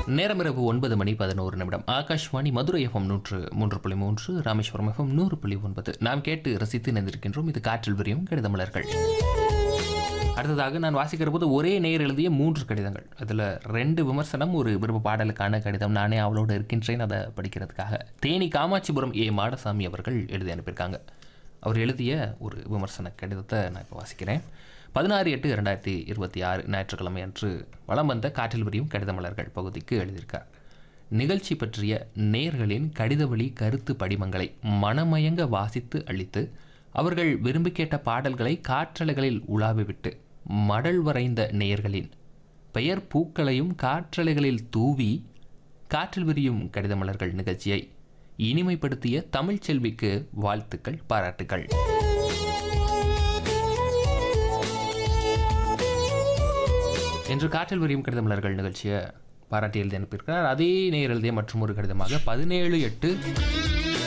நேரம் இரவு ஒன்பது மணி பதினோரு நிமிடம் ஆகாஷ்வாணி மதுரை எஃப்எம் நூற்று மூன்று புள்ளி மூன்று ராமேஸ்வரம் எஃப்எம் நூறு புள்ளி ஒன்பது நாம் கேட்டு ரசித்து நினைந்திருக்கின்றோம் இது காற்றில் விரியும் கடிதமலர்கள் அடுத்ததாக நான் வாசிக்கிற போது ஒரே நேர் எழுதிய மூன்று கடிதங்கள் அதில் ரெண்டு விமர்சனம் ஒரு விருப்ப பாடலுக்கான கடிதம் நானே அவளோடு இருக்கின்றேன் அதை படிக்கிறதுக்காக தேனி காமாட்சிபுரம் ஏ மாடசாமி அவர்கள் எழுதி அனுப்பியிருக்காங்க அவர் எழுதிய ஒரு விமர்சன கடிதத்தை நான் இப்போ வாசிக்கிறேன் பதினாறு எட்டு இரண்டாயிரத்தி இருபத்தி ஆறு ஞாயிற்றுக்கிழமை அன்று வலம் வந்த காற்றில் விரியும் கடிதமலர்கள் பகுதிக்கு எழுதியிருக்கார் நிகழ்ச்சி பற்றிய நேர்களின் கடிதவழி கருத்து படிமங்களை மனமயங்க வாசித்து அளித்து அவர்கள் விரும்பி கேட்ட பாடல்களை காற்றலைகளில் உலாவிவிட்டு மடல் வரைந்த நேயர்களின் பெயர் பூக்களையும் காற்றலைகளில் தூவி காற்றில் விரியும் கடிதமலர்கள் நிகழ்ச்சியை இனிமைப்படுத்திய தமிழ்ச் செல்விக்கு வாழ்த்துக்கள் பாராட்டுக்கள் என்று காற்றில் விரியும் கடிதமலர்கள் நிகழ்ச்சியை பாராட்டி எழுதி அனுப்பியிருக்கிறார் அதே நேர் எழுதிய மற்றும் ஒரு கடிதமாக பதினேழு எட்டு